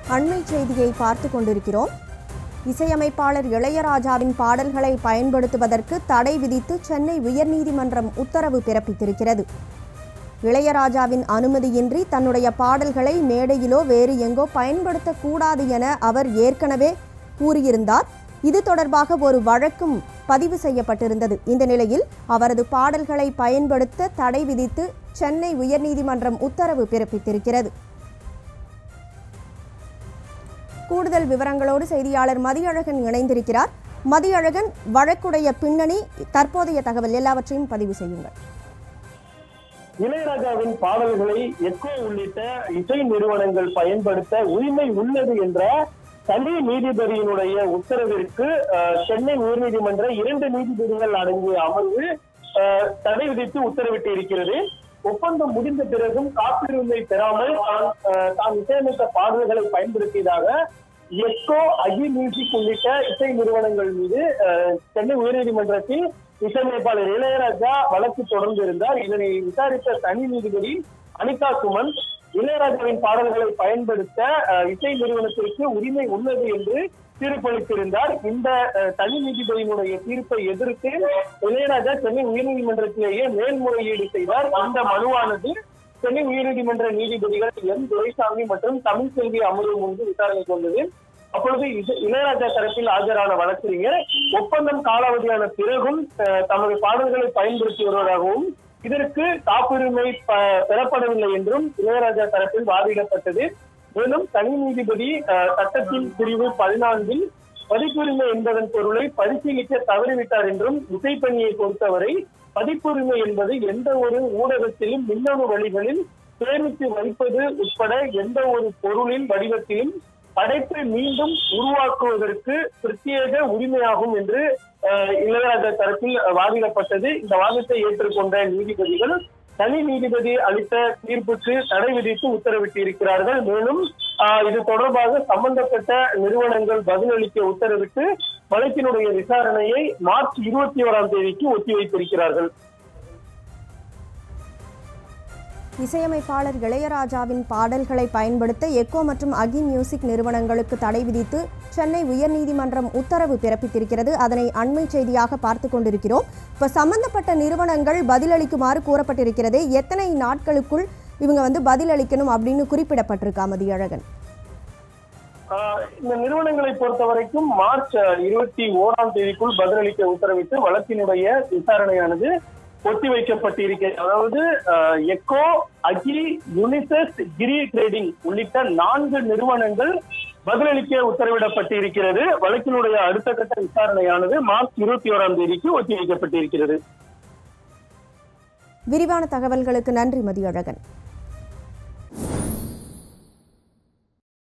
அண்மை செய்தியை பார்த்து கொண்டிருக்கிறோம் இசையமைப்பாளர் இளையராஜாவின் பாடல்களை பயன்படுத்துவதற்கு தடை விதித்து சென்னை உயர்நீதிமன்றம் உத்தரவு பிறப்பித்திருக்கிறது இளையராஜாவின் அனுமதியின்றி தன்னுடைய பாடல்களை மேடையிலோ வேறு எங்கோ பயன்படுத்தக்கூடாது என அவர் ஏற்கனவே கூறியிருந்தார் இது தொடர்பாக ஒரு வழக்கும் பதிவு செய்யப்பட்டிருந்தது இந்த நிலையில் அவரது பாடல்களை பயன்படுத்த தடை விதித்து சென்னை உயர்நீதிமன்றம் உத்தரவு பிறப்பித்திருக்கிறது கூடுதல் விவரங்களோடு செய்தியாளர் மதியழகன் இணைந்திருக்கிறார் மதியழகன் வழக்குடைய பின்னணி தற்போதைய தகவல் எல்லாவற்றையும் பதிவு செய்யுங்கள் இளையராஜாவின் பாடல்களை எக்கோ உள்ளிட்ட இசை நிறுவனங்கள் பயன்படுத்த உரிமை உள்ளது என்ற தனி நீதிபதியினுடைய உத்தரவிற்கு அஹ், சென்னை உயர்நீதிமன்ற இரண்டு நீதிபதிகள் அடங்கிய அமர்வு அஹ், தடை விதித்து உத்தரவிட்டு இருக்கிறது ஒப்பந்தம் முடிந்த பிறகும் காப்புரிமை பெறாமல் தான் அஹ், தான் இசையமைத்த பாடல்களை பயன்படுத்தியதாக எக்கோ அஜி மியூசிக் உள்ளிட்ட இசை நிறுவனங்கள் மீது அஹ், சென்னை உயர்நீதிமன்றத்தில் இசையமைப்பாளர் இளையராஜா வழக்கு தொடர்ந்து இருந்தார் இதனை விசாரித்த தனி நீதிபதி அனிதா சுமன் இளையராஜாவின் பாடல்களை பயன்படுத்த அஹ், இசை நிறுவனத்திற்கு உரிமை உள்ளது என்று தீர்ப்பளித்திருந்தார் இந்த அஹ், தனி நீதிபதியினுடைய தீர்ப்பை எதிர்த்து இளையராஜா சென்னை உயர்நீதிமன்றத்திலேயே மேல்முறையீடு செய்தார் இந்த மனுவானது சென்னை உயர்நீதிமன்ற நீதிபதிகள் எம் துரைசாமி மற்றும் தமிழ்செல்வி அமர்வு முன்பு விசாரணை கொண்டது அப்பொழுது இது- இளையராஜா தரப்பில் ஆஜரான வழக்கறிஞர் ஒப்பந்தம் காலாவதியான பிறகும் அஹ், தமது பாடல்களை பயன்படுத்தி வருவதாகவும் இதற்கு காப்புரிமை ப- பெறப்படவில்லை என்றும் இளையராஜா தரப்பில் வாதிடப்பட்டது மேலும் தனி நீதிபதி அஹ், சட்டத்தின் பிரிவு பதினான்கில் பதிப்புரிமை என்பதன் பொருளை பரிசீலிக்க தவறிவிட்டார் என்றும் இசைப்பணியை பொறுத்தவரை பதிப்புரிமை என்பது எந்த ஒரு ஊடகத்திலும் மின்னணு வழிகளில் சேமித்து வைப்பது உட்பட எந்த ஒரு பொருளின் வடிவத்திலும் படைப்பை மீண்டும் உருவாக்குவதற்கு பிரத்யேக உரிமையாகும் என்று அஹ், இளையராஜா தரப்பில் வாதிடப்பட்டது இந்த வாதத்தை ஏற்றுக்கொண்ட நீதிபதிகள் தனி நீதிபதி அளித்த தீர்ப்புக்கு தடை விதித்து உத்தரவிட்டு இருக்கிறார்கள் மேலும் ஆஹ், இது தொடர்பாக சம்பந்தப்பட்ட நிறுவனங்கள் பதிலளிக்க உத்தரவிட்டு வழக்கினுடைய விசாரணையை மார்ச் இருபத்தி ஓராம் தேதிக்கு ஒத்திவைத்திருக்கிறார்கள் இசையமைப்பாளர் இளையராஜாவின் பாடல்களை பயன்படுத்த எக்கோ மற்றும் அகி மியூசிக் நிறுவனங்களுக்கு தடை விதித்து சென்னை உயர்நீதிமன்றம் உத்தரவு பிறப்பித்திருக்கிறது அதனை அண்மை செய்தியாக பார்த்து கொண்டிருக்கிறோம் இப்போ சம்பந்தப்பட்ட நிறுவனங்கள் பதிலளிக்குமாறு கூறப்பட்டிருக்கிறது எத்தனை நாட்களுக்குள் இவங்க வந்து பதிலளிக்கணும் அப்படின்னு குறிப்பிடப்பட்டிருக்கா மதியழகன் ஆஹ், இந்த நிறுவனங்களை பொறுத்த வரைக்கும் மார்ச் இருபத்தி ஓராம் தேதிக்குள் பதிலளிக்க உத்தரவிட்டு வழக்கினுடைய விசாரணையானது ஒத்திவைக்கப்பட்டிருக்கிறது அதாவது ஆஹ், எக்கோ அகி யுனிசெஸ் கிரி ட்ரேடிங் உள்ளிட்ட நான்கு நிறுவனங்கள் பதிலளிக்க உத்தரவிடப்பட்டு இருக்கிறது வழக்கினுடைய அடுத்த கட்ட விசாரணையானது மார்ச் இருபத்தி ஓராம் தேதிக்கு ஒத்திவைக்கப்பட்டிருக்கிறது விரிவான தகவல்களுக்கு நன்றி மதியழகன்